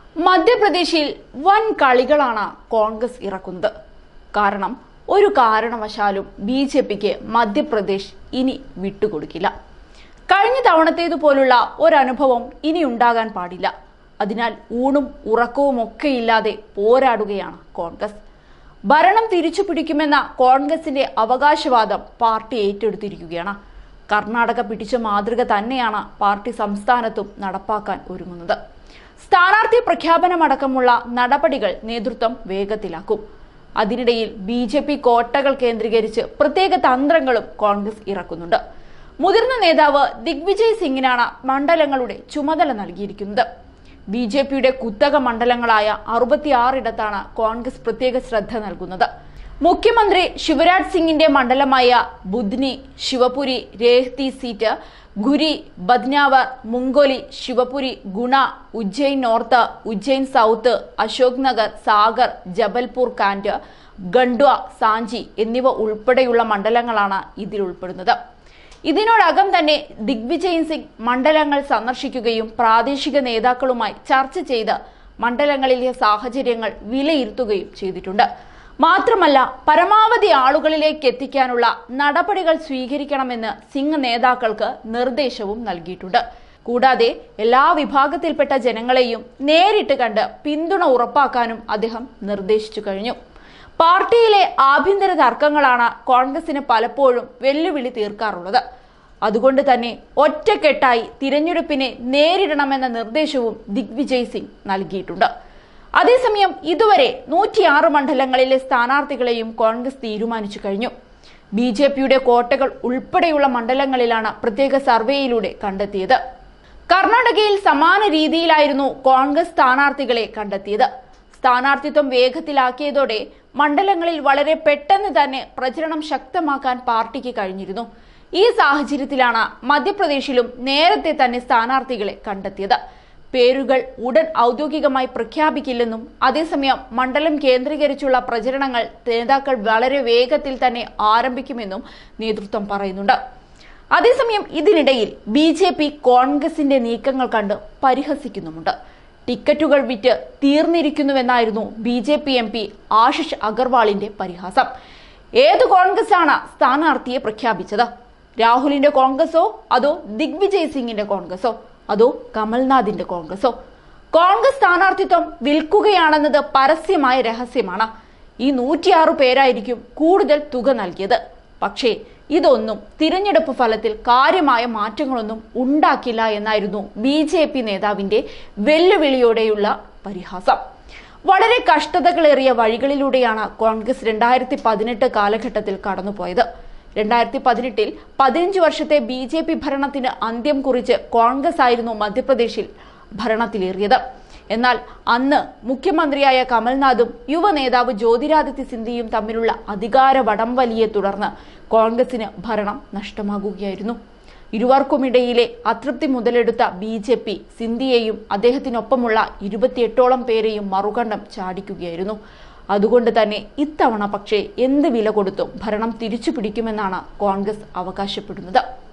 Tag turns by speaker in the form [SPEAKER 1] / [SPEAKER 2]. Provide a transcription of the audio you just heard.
[SPEAKER 1] മധ്യപ്രദേശിൽ വൻ കളികളാണ് കോൺഗ്രസ് ഇറക്കുന്നത് കാരണം ഒരു കാരണവശാലും ബി ജെ പിക്ക് മധ്യപ്രദേശ് ഇനി വിട്ടുകൊടുക്കില്ല കഴിഞ്ഞ തവണത്തേതുപോലുള്ള ഒരനുഭവം ഇനി ഉണ്ടാകാൻ പാടില്ല അതിനാൽ ഊണും ഉറക്കവും ഒക്കെ ഇല്ലാതെ പോരാടുകയാണ് കോൺഗ്രസ് ഭരണം തിരിച്ചു പിടിക്കുമെന്ന കോൺഗ്രസിന്റെ അവകാശവാദം പാർട്ടി ഏറ്റെടുത്തിരിക്കുകയാണ് കർണാടക പിടിച്ച മാതൃക തന്നെയാണ് പാർട്ടി സംസ്ഥാനത്തും നടപ്പാക്കാൻ ഒരുങ്ങുന്നത് സ്ഥാനാർത്ഥി പ്രഖ്യാപനമടക്കമുള്ള നടപടികൾ നേതൃത്വം വേഗത്തിലാക്കും അതിനിടയിൽ ബി ജെ പി കോട്ടകൾ കേന്ദ്രീകരിച്ച് പ്രത്യേക തന്ത്രങ്ങളും കോൺഗ്രസ് ഇറക്കുന്നുണ്ട് മുതിർന്ന നേതാവ് ദിഗ്വിജയ് സിംഗിനാണ് മണ്ഡലങ്ങളുടെ ചുമതല നൽകിയിരിക്കുന്നത് ബി ജെ പിയുടെ കുത്തക മണ്ഡലങ്ങളായ അറുപത്തിയാറിടത്താണ് കോൺഗ്രസ് പ്രത്യേക ശ്രദ്ധ നൽകുന്നത് മുഖ്യമന്ത്രി ശിവരാജ് സിംഗിന്റെ മണ്ഡലമായ ബുദ്നി ശിവപുരി രേഹ്തി സീറ്റ് ഗുരി ബദ്നാവർ മുങ്കോലി ശിവപുരി ഗുണ ഉജ്ജയിൻ നോർത്ത് ഉജ്ജയിൻ സൗത്ത് അശോക് നഗർ സാഗർ ജബൽപൂർ കാൻഡ് ഗണ്ഡ്വ സാഞ്ചി എന്നിവ ഉൾപ്പെടെയുള്ള മണ്ഡലങ്ങളാണ് ഇതിൽ ഉൾപ്പെടുന്നത് ഇതിനോടകം തന്നെ ദിഗ്വിജയ് സിംഗ് മണ്ഡലങ്ങൾ സന്ദർശിക്കുകയും പ്രാദേശിക നേതാക്കളുമായി ചർച്ച ചെയ്ത് മണ്ഡലങ്ങളിലെ സാഹചര്യങ്ങൾ വിലയിരുത്തുകയും ചെയ്തിട്ടുണ്ട് മാത്രമല്ല പരമാവധി ആളുകളിലേക്ക് എത്തിക്കാനുള്ള നടപടികൾ സ്വീകരിക്കണമെന്ന് സിംഗ് നേതാക്കൾക്ക് നിർദ്ദേശവും നൽകിയിട്ടുണ്ട് കൂടാതെ എല്ലാ വിഭാഗത്തിൽപ്പെട്ട ജനങ്ങളെയും നേരിട്ട് കണ്ട് പിന്തുണ ഉറപ്പാക്കാനും അദ്ദേഹം നിർദ്ദേശിച്ചു കഴിഞ്ഞു പാർട്ടിയിലെ ആഭ്യന്തര തർക്കങ്ങളാണ് കോൺഗ്രസിന് പലപ്പോഴും വെല്ലുവിളി തീർക്കാറുള്ളത് അതുകൊണ്ട് തന്നെ ഒറ്റക്കെട്ടായി തിരഞ്ഞെടുപ്പിനെ നേരിടണമെന്ന നിർദ്ദേശവും ദിഗ്വിജയ് സിംഗ് നൽകിയിട്ടുണ്ട് അതേസമയം ഇതുവരെ നൂറ്റിയാറ് മണ്ഡലങ്ങളിലെ സ്ഥാനാർത്ഥികളെയും കോൺഗ്രസ് തീരുമാനിച്ചു കഴിഞ്ഞു ബി ജെ പിയുടെ കോട്ടകൾ ഉൾപ്പെടെയുള്ള മണ്ഡലങ്ങളിലാണ് പ്രത്യേക സർവേയിലൂടെ കണ്ടെത്തിയത് കർണാടകയിൽ സമാന രീതിയിലായിരുന്നു കോൺഗ്രസ് സ്ഥാനാർത്ഥികളെ കണ്ടെത്തിയത് സ്ഥാനാർത്ഥിത്വം വേഗത്തിലാക്കിയതോടെ മണ്ഡലങ്ങളിൽ വളരെ പെട്ടെന്ന് തന്നെ പ്രചരണം ശക്തമാക്കാൻ പാർട്ടിക്ക് കഴിഞ്ഞിരുന്നു ഈ സാഹചര്യത്തിലാണ് മധ്യപ്രദേശിലും നേരത്തെ തന്നെ സ്ഥാനാർത്ഥികളെ കണ്ടെത്തിയത് പേരുകൾ ഉടൻ ഔദ്യോഗികമായി പ്രഖ്യാപിക്കില്ലെന്നും അതേസമയം മണ്ഡലം കേന്ദ്രീകരിച്ചുള്ള പ്രചരണങ്ങൾ നേതാക്കൾ വളരെ വേഗത്തിൽ തന്നെ ആരംഭിക്കുമെന്നും നേതൃത്വം പറയുന്നുണ്ട് അതേസമയം ഇതിനിടയിൽ ബി ജെ പി കോൺഗ്രസിന്റെ നീക്കങ്ങൾ കണ്ട് പരിഹസിക്കുന്നുമുണ്ട് ടിക്കറ്റുകൾ വിറ്റ് തീർന്നിരിക്കുന്നുവെന്നായിരുന്നു B J P M P Ashish അഗർവാളിന്റെ പരിഹാസം ഏത് കോൺഗ്രസാണ് സ്ഥാനാർത്ഥിയെ പ്രഖ്യാപിച്ചത് രാഹുലിന്റെ കോൺഗ്രസോ അതോ ദിഗ്വിജയ് സിംഗിന്റെ കോൺഗ്രസോ അതോ കമൽനാഥിന്റെ കോൺഗ്രസോ കോൺഗ്രസ് സ്ഥാനാർത്ഥിത്വം വിൽക്കുകയാണെന്നത് പരസ്യമായ രഹസ്യമാണ് ഈ നൂറ്റിയാറ് പേരായിരിക്കും കൂടുതൽ തുക നൽകിയത് പക്ഷേ ഇതൊന്നും തിരഞ്ഞെടുപ്പ് ഫലത്തിൽ കാര്യമായ മാറ്റങ്ങളൊന്നും ഉണ്ടാക്കില്ല എന്നായിരുന്നു ബി ജെ പി നേതാവിന്റെ വെല്ലുവിളിയോടെയുള്ള പരിഹാസം വളരെ കഷ്ടതകളേറിയ വഴികളിലൂടെയാണ് കോൺഗ്രസ് രണ്ടായിരത്തി പതിനെട്ട് കാലഘട്ടത്തിൽ കടന്നുപോയത് രണ്ടായിരത്തി പതിനെട്ടിൽ പതിനഞ്ച് വർഷത്തെ ബി ജെ പി ഭരണത്തിന് അന്ത്യം കുറിച്ച് കോൺഗ്രസ് ആയിരുന്നു മധ്യപ്രദേശിൽ ഭരണത്തിലേറിയത് എന്നാൽ അന്ന് മുഖ്യമന്ത്രിയായ കമൽനാഥും യുവ നേതാവ് ജ്യോതിരാദിത്യ സിന്ധ്യയും തമ്മിലുള്ള അധികാര വടംവലിയെ തുടർന്ന് കോൺഗ്രസിന് ഭരണം നഷ്ടമാകുകയായിരുന്നു ഇരുവർക്കുമിടയിലെ അതൃപ്തി മുതലെടുത്ത ബി ജെ പി സിന്ധ്യയെയും അദ്ദേഹത്തിനൊപ്പമുള്ള ഇരുപത്തിയെട്ടോളം പേരെയും മറുകണ്ഠം ചാടിക്കുകയായിരുന്നു അതുകൊണ്ട് തന്നെ ഇത്തവണ പക്ഷേ എന്ത് വില കൊടുത്തും ഭരണം തിരിച്ചു പിടിക്കുമെന്നാണ് കോൺഗ്രസ് അവകാശപ്പെടുന്നത്